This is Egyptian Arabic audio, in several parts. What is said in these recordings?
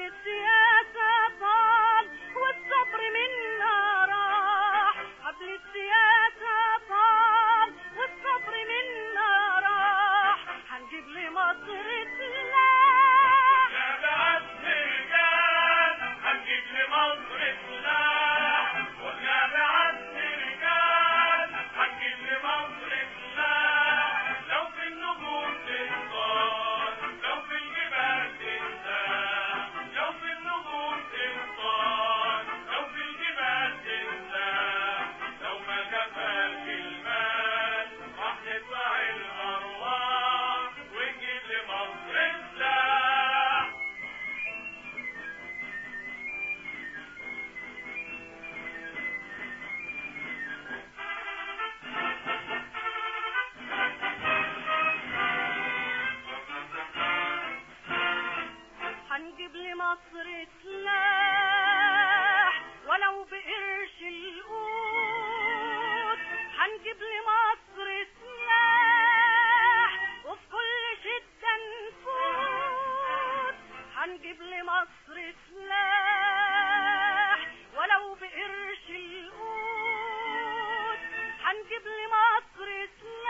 السياسة طال والصبر منا راح قبل السياسة طال والصبر منا راح هنجيب لمصر سلاح ونجيب لمصر السلاح هنجيب لمصر سلاح ولو بقرش القوت هنجيب لمصر سلاح وفي كل شدة نفوت هنجيب لمصر سلاح ولو بقرش القوت هنجيب لمصر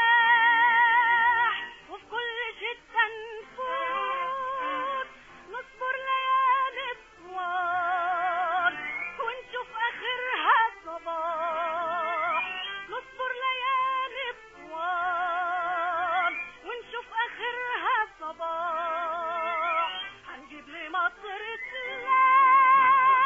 سلاح وفي كل شدة نفوت نصبر ليالي طوال ونشوف اخرها صباح نصبر ليالي طوال ونشوف اخرها صباح هنجيب لمصر سلاح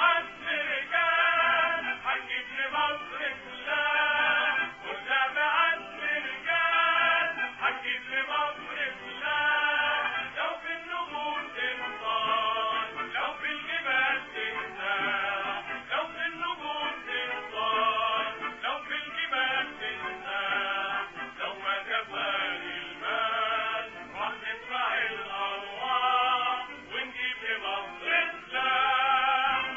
ونجيب لمصر السلاح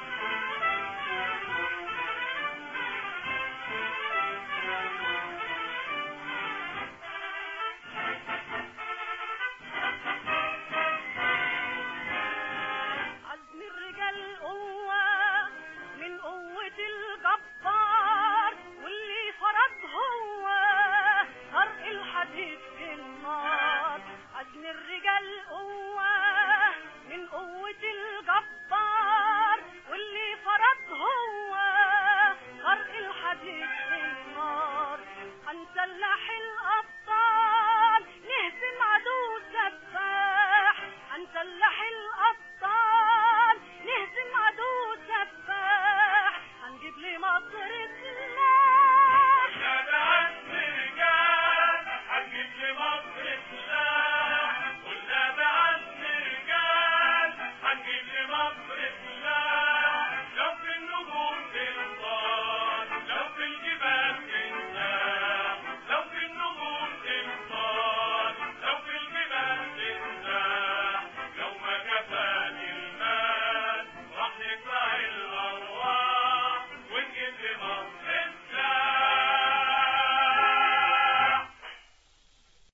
عزم الرجال قوة من قوة الجبار واللي فرض هو طرق الحديد في النار عزم الرجال قوة من قوة الجبار واللي فرض هو طرق الحديد في النار هنسلح الأبطال نهزم عدو سفاح هنسلح الأبطال نهزم عدو سفاح هنجيب لمصر سلاح قلنا بعزم رجال هنجيب لمصر سلاح